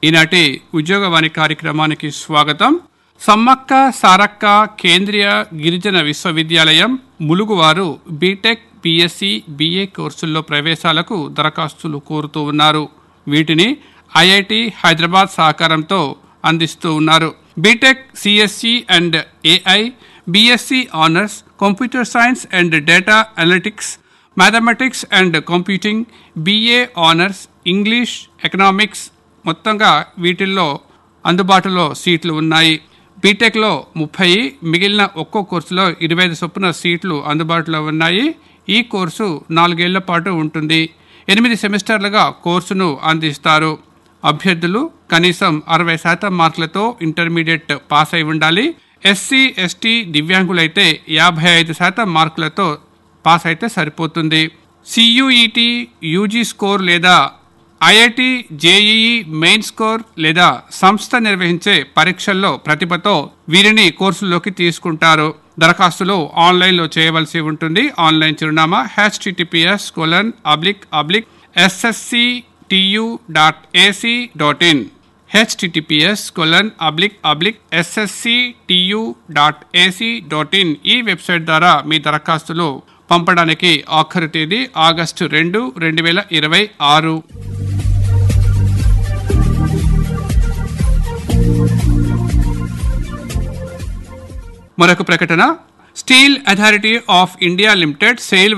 ఈనాటి ఉద్యోగవాణి కార్యక్రమానికి స్వాగతం సమ్మక్క సారక్క కేంద్రీయ గిరిజన విశ్వవిద్యాలయం ములుగువారు బీటెక్ బీఎస్సీ బీఏ కోర్సుల్లో ప్రవేశాలకు దరఖాస్తులు కోరుతూ ఉన్నారు వీటిని ఐఐటి హైదరాబాద్ సహకారంతో అందిస్తూ ఉన్నారు BTech CSC and AI BSc honours computer science and data analytics mathematics and computing BA honours English economics మొత్తంగా వీటిల్లో అందుబాటులో సీట్లు ఉన్నాయి బీటెక్లో ముప్పై మిగిలిన ఒక్కో కోర్సులో ఇరవై ఐదు చొప్పున సీట్లు అందుబాటులో ఉన్నాయి ఈ కోర్సు నాలుగేళ్ల పాటు ఉంటుంది ఎనిమిది సెమిస్టర్లుగా కోర్సును అందిస్తారు అభ్యర్థులు కనీసం అరవై శాతం మార్కులతో ఇంటర్మీడియట్ పాస్ అయి ఉండాలి ఎస్సీ ఎస్టీ దివ్యాంగులైతే యాభై ఐదు శాతం మార్కులతో పాస్ అయితే సరిపోతుంది సియుఈటి యూజీ స్కోర్ లేదా ఐఐటి జేఈఈ మెయిన్ స్కోర్ లేదా సంస్థ నిర్వహించే పరీక్షల్లో ప్రతిభతో వీరిని కోర్సుల్లోకి తీసుకుంటారు దరఖాస్తులు ఆన్లైన్లో చేయవలసి ఉంటుంది ఆన్లైన్ చిరునామా HTTPS colon oblique oblique SSC TU dot AC dot in HTTPS colon oblique oblique SSC TU dot AC dot in ఈ వెబ్సైట్ ద్వారా మీ దరఖాస్తులు పంపడానికి ఆఖరు తేదీ ఆగస్టు రెండు రెండు వేల ఇరవై ఆరు మరొక ప్రకటన steel authority of India limited sale